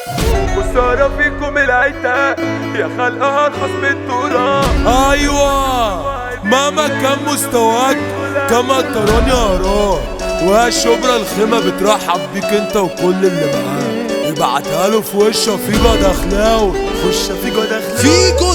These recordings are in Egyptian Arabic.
خسارة فيكم العتاب يا خلق ارخص من التراب ايوه مهما كان مستواك كما تراني اراك وشبرا الخيمة بترحب بيك انت وكل اللي معاك ابعتها له في وشه فيجو دخلاوي خش فيجو دخلاوي فيجو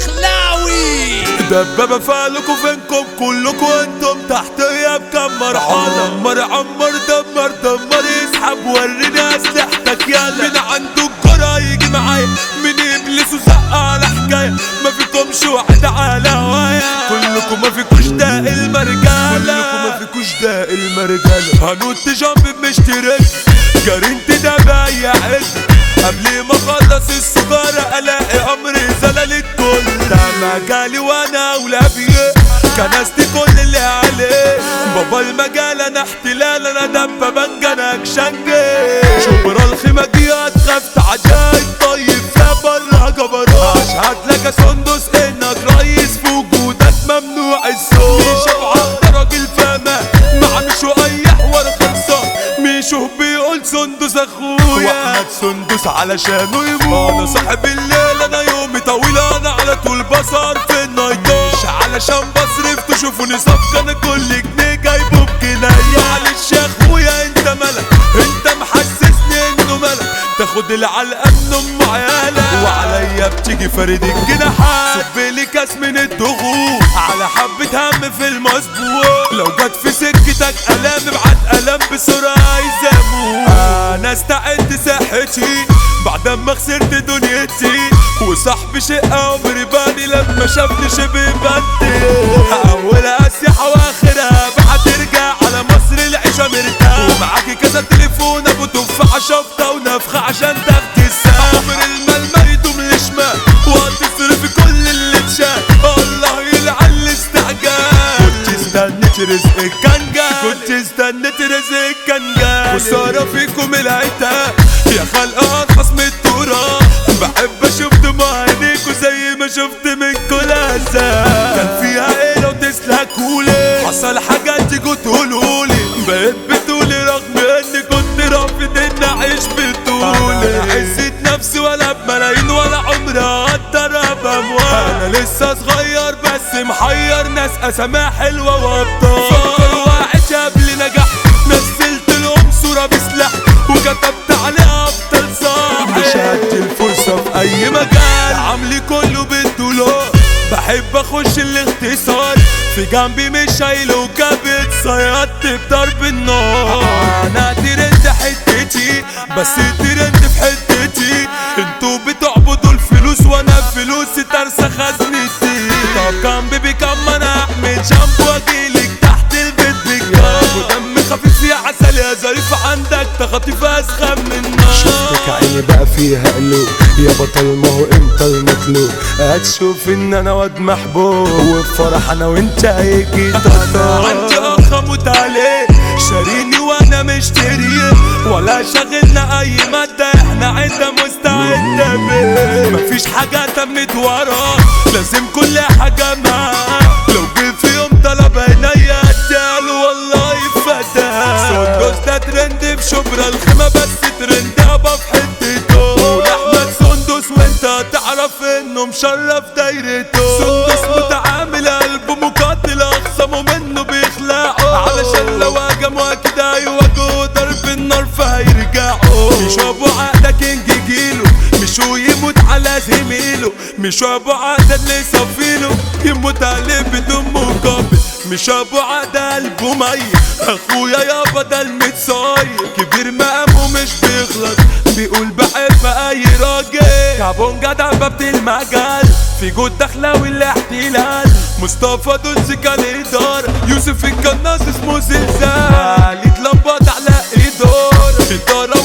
دخلاوي دبابة فعلكوا فينكم كلكوا انتم تحتية بكم مرحلة عمر عمر دمر دمر يسحب وريني اسلحتك يلا من عنده الجرأة يجي معايا من ابليس وزق على حكاية ما فيكمش واحد على هوايا كلكم ما فيكوش ده المرجالة كلكم ما فيكوش ده المرجالة هنط جنب مشترك جرينت ده بايع عز قبل ما اخلص السجارة الاقي امري زلل الكل ده مجالي وانا اولى بيه كنستي كل اللي عليه بابا المجال انا احتلال انا دبة بنجا انا اكشنجي شبرا الخيمة دي هتخاف تعجاي طيب يا برا جبروت اشهد لك يا سندس انك رئيس في وجودك ممنوع الصوت ميشو عبد راجل فما مع مشو اي حوار خلصان ميشو بيقول سندس اخويا واحمد سندس علشانه يموت انا صاحب الليل انا يومي طويل انا على طول بصر في النايتات مش علشان بصرف تشوفوني صفقة انا كل جنيه جايبه بجنيه معلش يا اخويا انت ملك انت محسسني انه ملك تاخد العلقة من ام عيالك وعليا بتيجي فرد الجناحات صب لي كاس من الضغوط على حبة هم في المسبوق لو جت في سكتك الام ابعت الام بسرعة يزاموك انا استعدت صحتي بعد ما خسرت دنيتي وصاحبي شقة عمري باني لما شافني شبه بنتي اول اسيحة واخرها هترجع على مصر العيشة مرتاح ومعاكي كذا تليفون ابو تفاحة شفطة ونفخة عشان تاخدي الساعة عمر المال ما يدوم لشمال وهتصرفي كل اللي اتشال الله يلعن الاستعجال كنت استنيت رزقك كان جاي كنت استنيت رزقك كان جاي خسارة فيكم العتاب يا خلق ارخص من التراب بحب اشوف دموع عينيكوا زي ما شفت من كل هزار كان فيها عيلة وتسلكولي حصل حاجات تيجوا تقولولي بقيت بتقولي رغم اني كنت رافض اني اعيش بطولي عزت نفسي ولا بملايين ولا عمري اقدر ابقى موال انا لسه صغير بس محير ناس اساميها حلوه وابطال فكر واعيش قبل نجاح نزلت لهم صوره بسلاح وكتبت عليها افضل صاحب مش هدي الفرصه في اي مجال عملي كله بالدولار بحب اخش الاختصار في جنبي مش شايل وكبت صيادت بضرب النار انا ترند حتتي بس ترند في حتتي انتوا بتعبدوا الفلوس وانا فلوسي ترسى خزنتي طب كان بيبي كم انا احمل جنب واجيلك تحت البيت بجنب ودم خفيف يا عسل يا ظريف عندك تخطيف اسخن من النار شفتك عيني بقى فيها قلوب يا بطل ما هو انت المطلوب هتشوف ان انا واد محبوب وبفرح انا وانت هيجي تختار عندي اخ اموت عليه شاريني وانا مشتريه ولا شغلنا اي مادة احنا عدة مستعدة بيه مفيش حاجة تمت وراه لازم كل حاجة معاه لو جه في يوم طلب عينيا اديله والله فتاه سندس ده ترند في شبرا الخيمة بس ترند ابا في حتته واحمد سندس وانت تعرف انه مشرف دايرته سندس متعامل قلبه مقاتل اخصمه منه بيخلعوا علشان لو هجموا اكيد هيواجهوا ضرب النار فهيرجعوا مش ابو عقده كينج جيله مش هو يموت على زميله مش ابو عقده اللي يصفيله يموت عليه بدون مقابل مش ابو عقده قلبه ميت اخويا يابا ده المتصاير كبير مقامه مش بيغلط بيقول بحب اي راجل كابون جدع بابت المجال في جود دخلاوي الاحتلال مصطفى دولسي كان اداره يوسف القناص اسمه زلزال يتلمبط على ايدور اداره